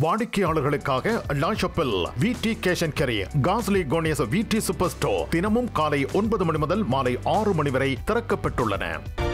வாடிக்கையாளர்களுக்காக லாஷப்பில் VD cash and carry காஸ்லி கோனியஸ் விடி சூப்பர் ஸ்டோர் தினமும் காலை ஒன்பது மணி முதல் மாலை ஆறு மணி வரை திறக்கப்பட்டுள்ளன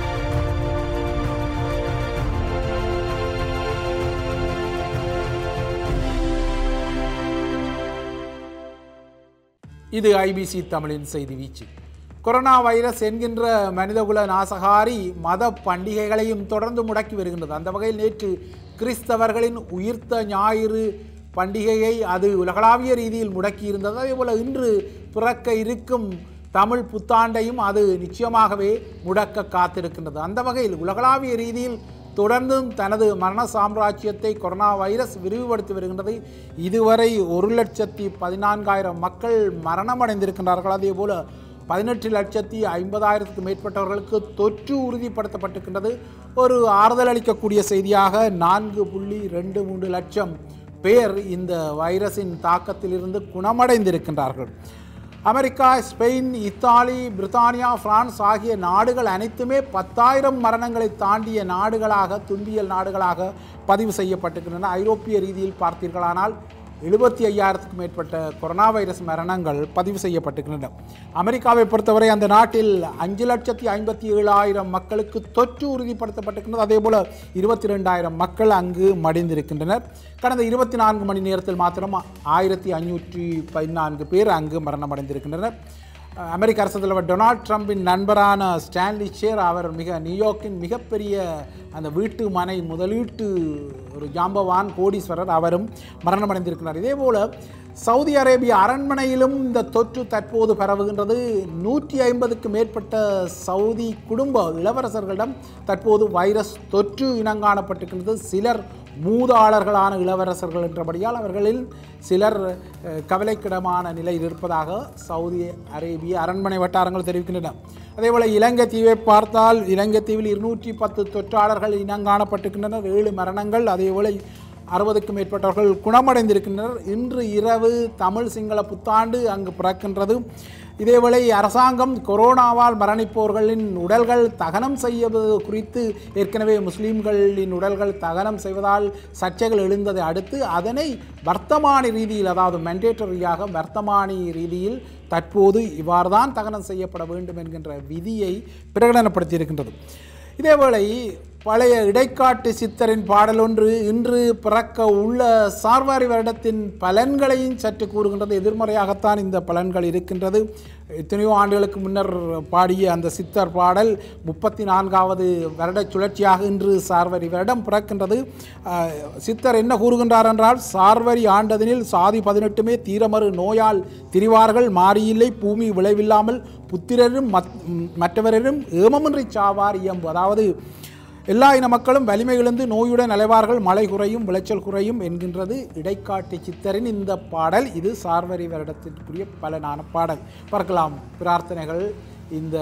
இது ஐபிசி தமிழின் செய்தி வீச்சு கொரோனா வைரஸ் என்கின்ற மனிதகுல நாசகாரி மத பண்டிகைகளையும் தொடர்ந்து முடக்கி வருகின்றது அந்த வகையில் நேற்று கிறிஸ்தவர்களின் உயிர்த்த ஞாயிறு பண்டிகையை அது உலகளாவிய ரீதியில் முடக்கி இருந்தது அதேபோல இன்று பிறக்க இருக்கும் தமிழ் புத்தாண்டையும் அது நிச்சயமாகவே முடக்க காத்திருக்கின்றது அந்த வகையில் உலகளாவிய ரீதியில் தொடர்ந்தும் தனது மரண சாம்ராஜ்யத்தை கொரோனா வைரஸ் விரிவுபடுத்தி வருகின்றது இதுவரை ஒரு லட்சத்தி பதினான்காயிரம் மக்கள் மரணமடைந்திருக்கின்றார்கள் அதே போல பதினெட்டு லட்சத்தி ஐம்பதாயிரத்துக்கு மேற்பட்டவர்களுக்கு தொற்று உறுதிப்படுத்தப்பட்டிருக்கின்றது ஒரு ஆறுதல் அளிக்கக்கூடிய செய்தியாக நான்கு புள்ளி ரெண்டு மூன்று லட்சம் பேர் இந்த வைரஸின் தாக்கத்திலிருந்து குணமடைந்திருக்கின்றார்கள் America Spain Italy Britannia France ஆகிய நாடுகள் அனைத்துமே பத்தாயிரம் மரணங்களை தாண்டிய நாடுகளாக துன்பியல் நாடுகளாக பதிவு செய்யப்பட்டிருக்கின்றன ஐரோப்பிய ரீதியில் பார்த்தீர்களானால் எழுபத்தி ஐயாயிரத்துக்கும் மேற்பட்ட கொரோனா வைரஸ் மரணங்கள் பதிவு செய்யப்பட்டிருக்கின்றன அமெரிக்காவை பொறுத்தவரை அந்த நாட்டில் அஞ்சு லட்சத்தி ஐம்பத்தி ஏழாயிரம் மக்களுக்கு தொற்று உறுதிப்படுத்தப்பட்டிருக்கின்றது அதே போல இருபத்தி ரெண்டாயிரம் மக்கள் அங்கு மடிந்திருக்கின்றனர் கடந்த இருபத்தி நான்கு மணி நேரத்தில் மாத்திரம் ஆயிரத்தி ஐநூற்றி பதினான்கு பேர் அங்கு மரணமடைந்திருக்கின்றனர் அமெரிக்க அரசு தலைவர் டொனால்ட் ட்ரம்பின் நண்பரான ஸ்டான்லி ஷேர் அவர் மிக நியூயார்க்கின் மிகப்பெரிய அந்த வீட்டு மனை முதலீட்டு ஒரு ஜாம்பவான் கோடீஸ்வரர் அவரும் மரணமடைந்திருக்கிறார் இதே போல சவுதி அரேபிய அரண்மனையிலும் இந்த தொற்று தற்போது பரவுகின்றது நூற்றி ஐம்பதுக்கு மேற்பட்ட சவுதி குடும்ப இளவரசர்களிடம் தற்போது வைரஸ் தொற்று இனங்காணப்பட்டிருக்கின்றது சிலர் மூதாளர்களான இளவரசர்கள் என்றபடியால் அவர்களில் சிலர் அஹ், கவலைக்கிடமான நிலையில் இருப்பதாக சவுதி அரேபிய அரண்மனை வட்டாரங்கள் தெரிவிக்கின்றன அதேபோல் இலங்கை தீவை பார்த்தால் இலங்கை தீவில் இருநூற்றி பத்து தொற்றாளர்கள் இனங்காணப்பட்டிருக்கின்றனர் ஏழு மரணங்கள் அதேபோல அறுபதுக்கும் மேற்பட்டவர்கள் குணமடைந்திருக்கின்றனர் இன்று இரவு தமிழ் சிங்கள புத்தாண்டு அங்கு பிறக்கின்றது இதேவேளை அரசாங்கம் கொரோனாவால் மரணிப்போர்களின் உடல்கள் தகனம் செய்வது குறித்து ஏற்கனவே முஸ்லீம்களின் உடல்கள் தகனம் செய்வதால் சர்ச்சைகள் எழுந்ததை அடுத்து அதனை வர்த்தமானி ரீதியில் அதாவது மெண்டேட்டரியாக வர்த்தமானி ரீதியில் தற்போது இவ்வாறுதான் தகனம் செய்யப்பட வேண்டும் என்கின்ற விதியை பிரகடனப்படுத்தியிருக்கின்றது இதேவேளை பழைய இடைக்காட்டு சித்தரின் பாடலொன்று இன்று பிறக்க உள்ள சார்வாரி வருடத்தின் பலன்களையும் சற்று கூறுகின்றது எதிர்மறையாகத்தான் இந்த பலன்கள் இருக்கின்றது எத்தனையோ ஆண்டுகளுக்கு முன்னர் பாடிய அந்த சித்தர் பாடல் முப்பத்தி நான்காவது வருட சுழற்சியாக இன்று சார்வரி வருடம் பிறக்கின்றது ஆஹ், சித்தர் என்ன கூறுகின்றார் என்றால் சார்வரி ஆண்டதினில் சாதி பதினெட்டுமே தீரமறு நோயால் திரிவார்கள் மாறியில்லை பூமி விளைவில்லாமல் புத்திரரும் மத் மற்றவரும் ஏமமின்றி சாவார் இயம்பு அதாவது எல்லா இன மக்களும் வலிமை இழந்து நோயுடன் அலைவார்கள் மழை குறையும் விளைச்சல் குறையும் என்கின்றது இடைக்காட்டு சித்தரின் இந்த பாடல் இது சார்வரி வருடத்திற்குரிய பலனான பாடல் பார்க்கலாம் பிரார்த்தனைகள் இந்த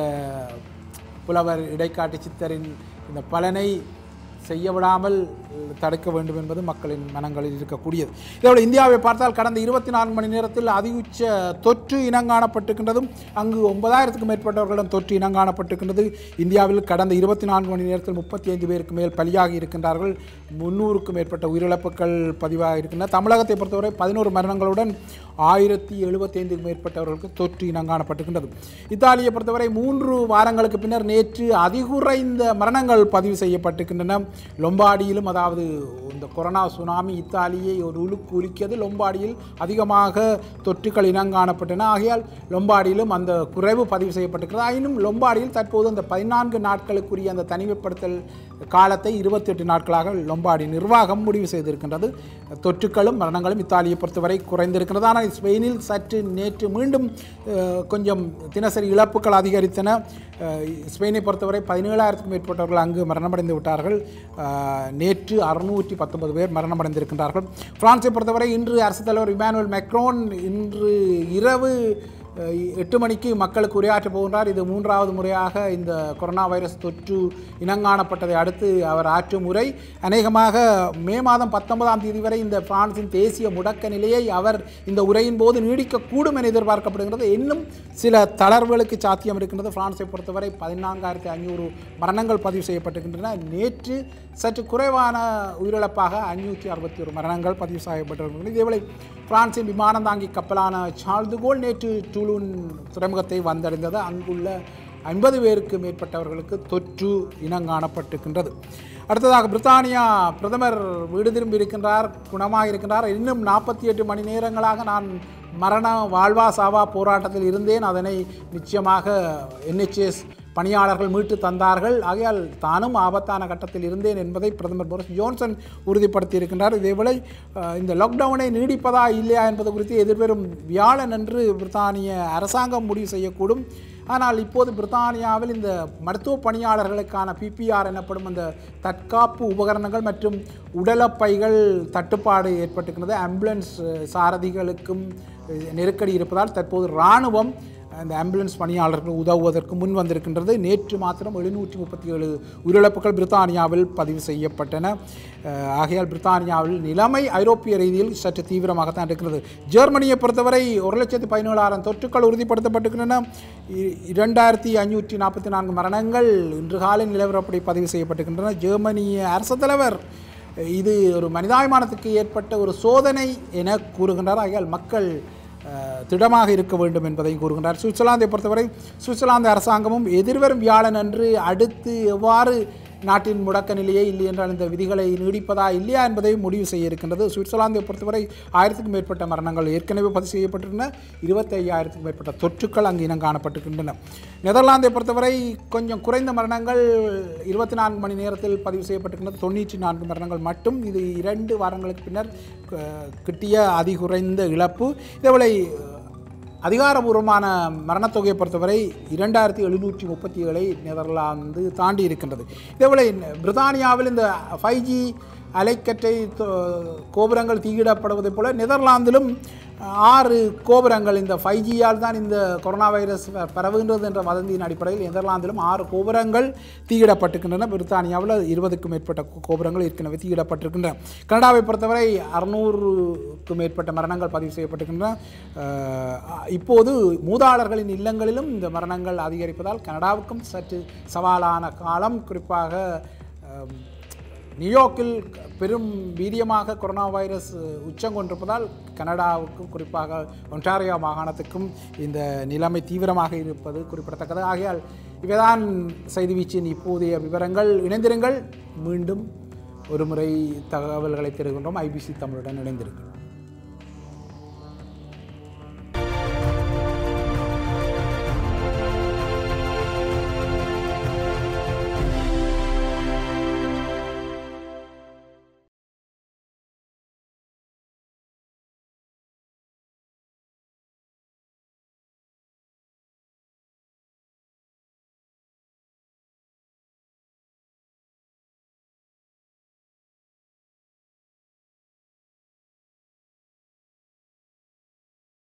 புலவர் இடைக்காட்டு சித்தரின் இந்த பலனை செய்ய விடாமல் தடுக்க வேண்டும் என்பது மக்களின் மனங்களில் இருக்கக்கூடியது இதோட இந்தியாவை பார்த்தால் கடந்த இருபத்தி நான்கு மணி நேரத்தில் அதிகுச்ச தொற்று இனங்காணப்பட்டிருக்கின்றதும் அங்கு ஒன்பதாயிரத்துக்கும் மேற்பட்டவர்களிடம் தொற்று இனங்காணப்பட்டிருக்கின்றது இந்தியாவில் கடந்த இருபத்தி நான்கு மணி நேரத்தில் முப்பத்தி ஐந்து பேருக்கு மேல் பலியாகி இருக்கின்றார்கள் முன்னூறுக்கும் மேற்பட்ட உயிரிழப்புகள் பதிவாகி இருக்கின்றன தமிழகத்தை பொறுத்தவரை பதினோரு மரணங்களுடன் ஆயிரத்தி எழுபத்தி ஐந்துக்கும் மேற்பட்டவர்களுக்கு தொற்று இனங்காணப்பட்டிருக்கின்றது இத்தாலியை பொறுத்தவரை மூன்று வாரங்களுக்கு பின்னர் நேற்று அதிகுறைந்த மரணங்கள் பதிவு செய்யப்பட்டிருக்கின்றன லொம்பாடியிலும் அதாவது இந்த கொரோனா சுனாமி இத்தாலியை ஒரு உலுக்கு உலுக்கியது லொம்பாடியில் அதிகமாக தொற்றுக்கள் இனங்காணப்பட்டன ஆகையால் லொம்பாடியிலும் அந்த குறைவு பதிவு செய்யப்பட்டிருக்கிறது ஆயினும் லொம்பாடியில் தற்போது அந்த பதினான்கு நாட்களுக்குரிய அந்த தனிமைப்படுத்தல் காலத்தை இருபத்தி எட்டு நாட்களாக லொம்பாடி நிர்வாகம் முடிவு செய்திருக்கின்றது தொற்றுக்களும் மரணங்களும் இத்தாலியை பொறுத்தவரை குறைந்திருக்கிறது ஆனால் ஸ்பெயினில் சற்று நேற்று மீண்டும் அஹ், கொஞ்சம் தினசரி இழப்புகள் அதிகரித்தன அஹ், ஸ்பெயினை பொறுத்தவரை பதினேழாயிரத்துக்கும் மேற்பட்டவர்கள் அங்கு மரணமடைந்து விட்டார்கள் அஹ், நேற்று அறுநூற்றி பத்தொன்பது பேர் மரணமடைந்திருக்கின்றார்கள் பிரான்ஸை பொறுத்தவரை இன்று அரசுத் தலைவர் இமானுவேல் மெக்ரோன் இன்று இரவு அஹ், எட்டு மணிக்கு மக்களுக்கு உரையாற்றப் போகின்றார் இது மூன்றாவது முறையாக இந்த கொரோனா வைரஸ் தொற்று இனங்காணப்பட்டதை அடுத்து அவர் ஆற்றும் உரை அநேகமாக மே மாதம் பத்தொன்பதாம் தேதி வரை இந்த பிரான்சின் தேசிய முடக்க நிலையை அவர் இந்த உரையின் போது நீடிக்கக்கூடும் என எதிர்பார்க்கப்படுகிறது இன்னும் சில தளர்வுகளுக்கு சாத்தியம் இருக்கின்றது பிரான்ஸை பொறுத்தவரை பதினான்காயிரத்தி ஐநூறு மரணங்கள் பதிவு செய்யப்பட்டிருக்கின்றன நேற்று சற்று குறைவான உயிரிழப்பாக ஐநூற்றி அறுபத்தி ஒரு மரணங்கள் பதிவு செய்யப்பட்டிருக்கின்றன இதேவேளை பிரான்சின் விமானம் தாங்கி கப்பலான சார்துகோல் நேற்று டூலூன் துறைமுகத்தை வந்தடைந்தது அங்குள்ள ஐம்பது பேருக்கு மேற்பட்டவர்களுக்கு தொற்று இனங்காணப்பட்டிருக்கின்றது அடுத்ததாக பிரித்தானியா பிரதமர் வீடு திரும்பி இருக்கின்றார் குணமாக இருக்கின்றார் இன்னும் நாற்பத்தி எட்டு மணி நேரங்களாக நான் மரண வாழ்வா சாவா போராட்டத்தில் இருந்தேன் அதனை நிச்சயமாக என்ஹெச்எஸ் பணியாளர்கள் மீட்டு தந்தார்கள் ஆகையால் தானும் ஆபத்தான கட்டத்தில் இருந்தேன் என்பதை பிரதமர் போரிஸ் ஜோன்சன் உறுதிப்படுத்தி இருக்கின்றார் இதேவேளை அஹ், இந்த லாக்டவுனை நீடிப்பதா இல்லையா என்பது குறித்து எதிர்வரும் வியாழன் அன்று பிரித்தானிய அரசாங்கம் முடிவு செய்யக்கூடும் ஆனால் இப்போது பிரித்தானியாவில் இந்த மருத்துவ பணியாளர்களுக்கான பிபிஆர் எனப்படும் அந்த தற்காப்பு உபகரணங்கள் மற்றும் உடலப்பைகள் தட்டுப்பாடு ஏற்பட்டிருக்கிறது ஆம்புலன்ஸ் அஹ், சாரதிகளுக்கும் அஹ், நெருக்கடி இருப்பதால் தற்போது இராணுவம் அந்த ஆம்புலன்ஸ் பணியாளர்கள் உதவுவதற்கு முன் வந்திருக்கின்றது நேற்று மாத்திரம் எழுநூற்றி முப்பத்தி ஏழு உயிரிழப்புகள் பிரித்தானியாவில் பதிவு செய்யப்பட்டன அஹ், ஆகையால் பிரித்தானியாவில் நிலைமை ஐரோப்பிய ரீதியில் சற்று தீவிரமாகத்தான் இருக்கிறது ஜெர்மனியை பொறுத்தவரை ஒரு லட்சத்து பதினேழாயிரம் தொற்றுக்கள் உறுதிப்படுத்தப்பட்டிருக்கின்றன இ- இரண்டாயிரத்தி ஐநூற்றி நாற்பத்தி நான்கு மரணங்கள் இன்று காலை நிலவரப்படி பதிவு செய்யப்பட்டிருக்கின்றன ஜெர்மனிய அரசு தலைவர் இது ஒரு மனிதாபிமானத்துக்கு ஏற்பட்ட ஒரு சோதனை என கூறுகின்றார் ஆகையால் மக்கள் அஹ், திடமாக இருக்க வேண்டும் என்பதையும் கூறுகின்றார் சுவிட்சர்லாந்தை பொறுத்தவரை சுவிட்சர்லாந்து அரசாங்கமும் எதிர்வரும் வியாழன் அன்று அடுத்து எவ்வாறு நாட்டின் முடக்க நிலையே இல்லை என்றால் இந்த விதிகளை நீடிப்பதா இல்லையா என்பதையும் முடிவு செய்ய இருக்கின்றது சுவிட்சர்லாந்தை பொறுத்தவரை ஆயிரத்துக்கும் மேற்பட்ட மரணங்கள் ஏற்கனவே பதிவு செய்யப்பட்டிருந்தன இருபத்தி ஐயாயிரத்துக்கும் மேற்பட்ட தொற்றுக்கள் அங்கு இனம் காணப்பட்டிருக்கின்றன நெதர்லாந்தை பொறுத்தவரை கொஞ்சம் குறைந்த மரணங்கள் இருபத்தி நான்கு மணி நேரத்தில் பதிவு செய்யப்பட்டிருக்கின்றது தொண்ணூற்றி நான்கு மரணங்கள் மட்டும் இது இரண்டு வாரங்களுக்கு பின்னர் அஹ், கிட்டிய அதிகுறைந்த இழப்பு இதேவேளை அதிகாரபூர்வமான மரணத்தொகையை பொறுத்தவரை இரண்டாயிரத்தி எழுநூற்றி முப்பத்தி ஏழை நெதர்லாந்து தாண்டி இருக்கின்றது இதேவேளை பிரித்தானியாவில் இந்த ஃபைவ் ஜி அலைக்கற்றை தொ- கோபுரங்கள் தீயிடப்படுவதைப் போல நெதர்லாந்திலும் ஆறு கோபுரங்கள் இந்த ஃபைவ் ஜியால் தான் இந்த கொரோனா வைரஸ் ப- பரவுகின்றது என்ற வதந்தியின் அடிப்படையில் நெதர்லாந்திலும் ஆறு கோபுரங்கள் தீயிடப்பட்டிருக்கின்றன பிரித்தானியாவில் இருபதுக்கும் மேற்பட்ட கோ- கோபுரங்கள் ஏற்கனவே தீயிடப்பட்டிருக்கின்றன கனடாவை பொறுத்தவரை அறுநூறுக்கும் மேற்பட்ட மரணங்கள் பதிவு செய்யப்பட்டிருக்கின்றன அஹ், இப்போது மூதாளர்களின் இல்லங்களிலும் இந்த மரணங்கள் அதிகரிப்பதால் கனடாவுக்கும் சற்று சவாலான காலம் குறிப்பாக அஹ், நியூயார்க்கில் பெரும் வீரியமாக கொரோனா வைரஸ் உச்சம் கொண்டிருப்பதால் கனடாவுக்கும் குறிப்பாக ஒன்டாரியோ மாகாணத்துக்கும் இந்த நிலைமை தீவிரமாக இருப்பது குறிப்பிடத்தக்கது ஆகையால் இவைதான் செய்தி வீச்சின் இப்போதைய விவரங்கள் இணைந்திருங்கள் மீண்டும் ஒருமுறை தகவல்களை தருகின்றோம் ஐபிசி தமிழுடன் இணைந்திருங்கள்